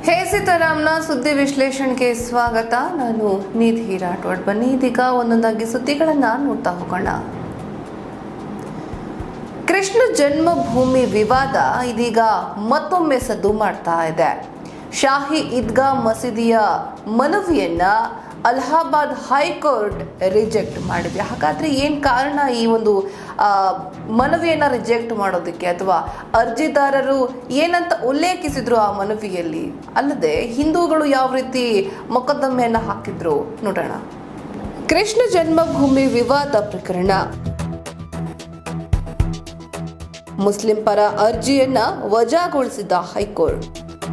ಹೇ ಸೀತಾರಾಮ್ನ ಸುದ್ದಿ ವಿಶ್ಲೇಷಣೆಗೆ ಸ್ವಾಗತ ನಾನು ನಿಧಿ ರಾಠೋಡ್ ಬನ್ನಿ ಇದೀಗ ಒಂದೊಂದಾಗಿ ಸುದ್ದಿಗಳನ್ನ ನೋಡ್ತಾ ಹೋಗೋಣ ಕೃಷ್ಣ ಜನ್ಮಭೂಮಿ ವಿವಾದ ಇದೀಗ ಮತ್ತೊಮ್ಮೆ ಸದ್ದು ಮಾಡ್ತಾ ಇದೆ ಶಾಹಿ ಈದ್ಗಾ ಮಸೀದಿಯ ಮನವಿಯನ್ನ ಅಲಹಾಬಾದ್ ಹೈಕೋರ್ಟ್ ರಿಜೆಕ್ಟ್ ಮಾಡಿದೆ ಹಾಗಾದ್ರೆ ಏನ್ ಕಾರಣ ಈ ಒಂದು ಆ, ಮನವಿಯನ್ನ ರಿಜೆಕ್ಟ್ ಮಾಡೋದಕ್ಕೆ ಅಥವಾ ಅರ್ಜಿದಾರರು ಏನಂತ ಉಲ್ಲೇಖಿಸಿದ್ರು ಆ ಮನವಿಯಲ್ಲಿ ಅಲ್ಲದೆ ಹಿಂದೂಗಳು ಯಾವ ರೀತಿ ಮೊಕದ್ದಮೆಯನ್ನ ಹಾಕಿದ್ರು ನೋಡೋಣ ಕೃಷ್ಣ ಜನ್ಮಭೂಮಿ ವಿವಾದ ಪ್ರಕರಣ ಮುಸ್ಲಿಂ ಪರ ಅರ್ಜಿಯನ್ನ ವಜಾಗೊಳಿಸಿದ ಹೈಕೋರ್ಟ್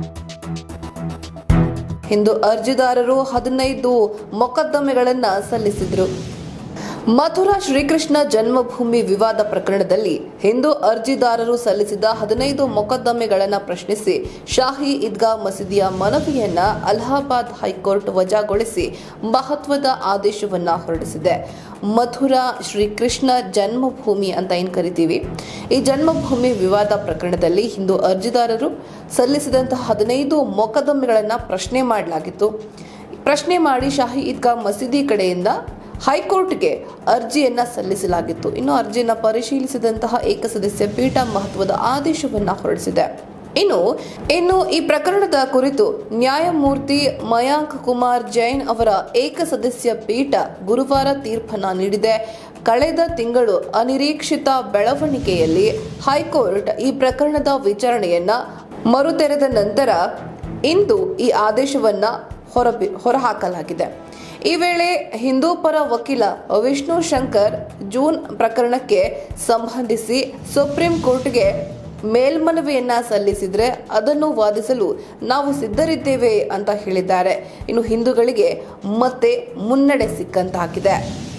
ಹಿಂದೂ ಅರ್ಜಿದಾರರು ಹದಿನೈದು ಮೊಕದ್ದಮೆಗಳನ್ನ ಸಲ್ಲಿಸಿದ್ರು ಮಥುರಾ ಶ್ರೀಕೃಷ್ಣ ಜನ್ಮಭೂಮಿ ವಿವಾದ ಪ್ರಕರಣದಲ್ಲಿ ಹಿಂದೂ ಅರ್ಜಿದಾರರು ಸಲ್ಲಿಸಿದ ಹದಿನೈದು ಮೊಕದ್ದಮೆಗಳನ್ನು ಪ್ರಶ್ನಿಸಿ ಶಾಹಿ ಈದ್ಗಾ ಮಸೀದಿಯ ಮನವಿಯನ್ನ ಅಲಹಾಬಾದ್ ಹೈಕೋರ್ಟ್ ವಜಾಗೊಳಿಸಿ ಮಹತ್ವದ ಆದೇಶವನ್ನ ಹೊರಡಿಸಿದೆ ಮಥುರಾ ಶ್ರೀಕೃಷ್ಣ ಜನ್ಮಭೂಮಿ ಅಂತ ಏನ್ ಕರಿತೀವಿ ಈ ಜನ್ಮಭೂಮಿ ವಿವಾದ ಪ್ರಕರಣದಲ್ಲಿ ಹಿಂದೂ ಅರ್ಜಿದಾರರು ಸಲ್ಲಿಸಿದಂತಹ ಹದಿನೈದು ಮೊಕದ್ದಮೆಗಳನ್ನು ಪ್ರಶ್ನೆ ಮಾಡಲಾಗಿತ್ತು ಪ್ರಶ್ನೆ ಮಾಡಿ ಶಾಹಿ ಈದ್ಗಾ ಮಸೀದಿ ಕಡೆಯಿಂದ ಹೈಕೋರ್ಟ್ಗೆ ಅರ್ಜಿಯನ್ನ ಸಲ್ಲಿಸಲಾಗಿತ್ತು ಇನ್ನು ಅರ್ಜಿಯನ್ನ ಪರಿಶೀಲಿಸಿದಂತಹ ಏಕಸದಸ್ಯ ಪೀಠ ಮಹತ್ವದ ಆದೇಶವನ್ನ ಹೊರಡಿಸಿದೆ ಇನ್ನು ಇನ್ನು ಈ ಪ್ರಕರಣದ ಕುರಿತು ನ್ಯಾಯಮೂರ್ತಿ ಮಯಾಂಕ್ ಕುಮಾರ್ ಜೈನ್ ಅವರ ಏಕಸದಸ್ಯ ಪೀಠ ಗುರುವಾರ ತೀರ್ಪನ್ನ ನೀಡಿದೆ ಕಳೆದ ತಿಂಗಳು ಅನಿರೀಕ್ಷಿತ ಬೆಳವಣಿಗೆಯಲ್ಲಿ ಹೈಕೋರ್ಟ್ ಈ ಪ್ರಕರಣದ ವಿಚಾರಣೆಯನ್ನ ಮರುತೆರೆದ ನಂತರ ಇಂದು ಈ ಆದೇಶವನ್ನ ಹೊರಬಿ ಹೊರಹಾಕಲಾಗಿದೆ ಈ ವೇಳೆ ಹಿಂದೂ ಪರ ವಕೀಲ ವಿಷ್ಣು ಶಂಕರ್ ಜೂನ್ ಪ್ರಕರಣಕ್ಕೆ ಸಂಬಂಧಿಸಿ ಸುಪ್ರೀಂ ಕೋರ್ಟ್ಗೆ ಮೇಲ್ಮನವಿಯನ್ನ ಸಲ್ಲಿಸಿದ್ರೆ ಅದನ್ನು ವಾದಿಸಲು ನಾವು ಸಿದ್ಧರಿದ್ದೇವೆ ಅಂತ ಹೇಳಿದ್ದಾರೆ ಇನ್ನು ಹಿಂದೂಗಳಿಗೆ ಮತ್ತೆ ಮುನ್ನಡೆ ಸಿಕ್ಕಂತಾಗಿದೆ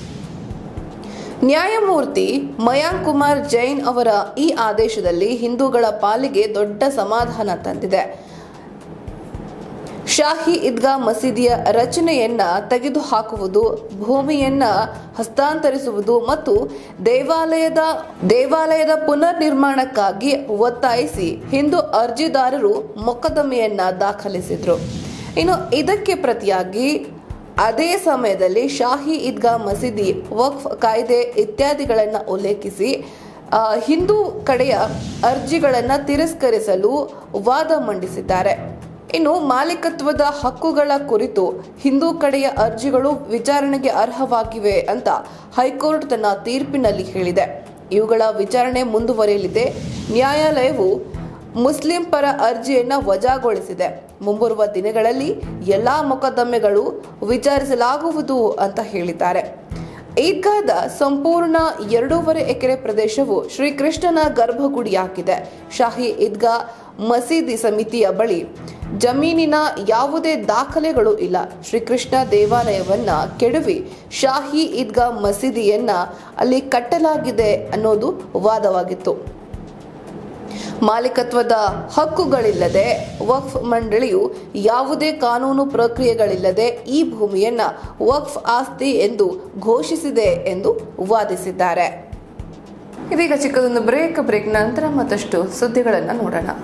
ನ್ಯಾಯಮೂರ್ತಿ ಮಯಾಂಕ್ ಕುಮಾರ್ ಜೈನ್ ಅವರ ಈ ಆದೇಶದಲ್ಲಿ ಹಿಂದೂಗಳ ಪಾಲಿಗೆ ದೊಡ್ಡ ಸಮಾಧಾನ ತಂದಿದೆ ಶಾಹಿ ಈದ್ಗಾ ಮಸೀದಿಯ ರಚನೆಯನ್ನ ತೆಗೆದುಹಾಕುವುದು ಭೂಮಿಯನ್ನ ಹಸ್ತಾಂತರಿಸುವುದು ಮತ್ತು ದೇವಾಲಯದ ದೇವಾಲಯದ ಪುನರ್ ನಿರ್ಮಾಣಕ್ಕಾಗಿ ಒತ್ತಾಯಿಸಿ ಹಿಂದೂ ಅರ್ಜಿದಾರರು ಮೊಕದ್ದಮೆಯನ್ನ ದಾಖಲಿಸಿದ್ರು ಇನ್ನು ಇದಕ್ಕೆ ಪ್ರತಿಯಾಗಿ ಅದೇ ಸಮಯದಲ್ಲಿ ಶಾಹಿ ಈದ್ಗಾ ಮಸೀದಿ ವಕ್ಫ್ ಕಾಯ್ದೆ ಇತ್ಯಾದಿಗಳನ್ನು ಉಲ್ಲೇಖಿಸಿ ಆ, ಹಿಂದೂ ಕಡೆಯ ಅರ್ಜಿಗಳನ್ನು ತಿರಸ್ಕರಿಸಲು ವಾದ ಮಂಡಿಸಿದ್ದಾರೆ ಇನ್ನು ಮಾಲೀಕತ್ವದ ಹಕ್ಕುಗಳ ಕುರಿತು ಹಿಂದೂ ಕಡೆಯ ಅರ್ಜಿಗಳು ವಿಚಾರಣೆಗೆ ಅರ್ಹವಾಗಿವೆ ಅಂತ ಹೈಕೋರ್ಟ್ ತನ್ನ ತೀರ್ಪಿನಲ್ಲಿ ಹೇಳಿದೆ ಇವುಗಳ ವಿಚಾರಣೆ ಮುಂದುವರಿಯಲಿದೆ ನ್ಯಾಯಾಲಯವು ಮುಸ್ಲಿಂ ಪರ ಅರ್ಜಿಯನ್ನ ವಜಾಗೊಳಿಸಿದೆ ಮುಂಬರುವ ದಿನಗಳಲ್ಲಿ ಎಲ್ಲಾ ಮೊಕದ್ದಮೆಗಳು ವಿಚಾರಿಸಲಾಗುವುದು ಅಂತ ಹೇಳಿದ್ದಾರೆ ಈದ್ಗಾದ ಸಂಪೂರ್ಣ ಎರಡೂವರೆ ಎಕರೆ ಪ್ರದೇಶವು ಶ್ರೀಕೃಷ್ಣನ ಗರ್ಭಗುಡಿಯಾಗಿದೆ ಶಾಹಿ ಈದ್ಗಾ ಮಸೀದಿ ಸಮಿತಿಯ ಬಳಿ ಜಮೀನಿನ ಯಾವುದೇ ದಾಖಲೆಗಳು ಇಲ್ಲ ಶ್ರೀಕೃಷ್ಣ ದೇವಾಲಯವನ್ನ ಕೆಡವಿ ಶಾಹಿ ಈದ್ಗಾ ಮಸೀದಿಯನ್ನ ಅಲ್ಲಿ ಕಟ್ಟಲಾಗಿದೆ ಅನ್ನೋದು ವಾದವಾಗಿತ್ತು ಮಾಲೀಕತ್ವದ ಹಕ್ಕುಗಳಿಲ್ಲದೆ ವಕ್ಫ್ ಮಂಡಳಿಯು ಯಾವುದೇ ಕಾನೂನು ಪ್ರಕ್ರಿಯೆಗಳಿಲ್ಲದೆ ಈ ಭೂಮಿಯನ್ನ ವಕ್ಫ್ ಆಸ್ತಿ ಎಂದು ಘೋಷಿಸಿದೆ ಎಂದು ವಾದಿಸಿದ್ದಾರೆ ಇದೀಗ ಚಿಕ್ಕದೊಂದು ಬ್ರೇಕ್ ಬ್ರೇಕ್ ನಂತರ ಮತ್ತಷ್ಟು ಸುದ್ದಿಗಳನ್ನು ನೋಡೋಣ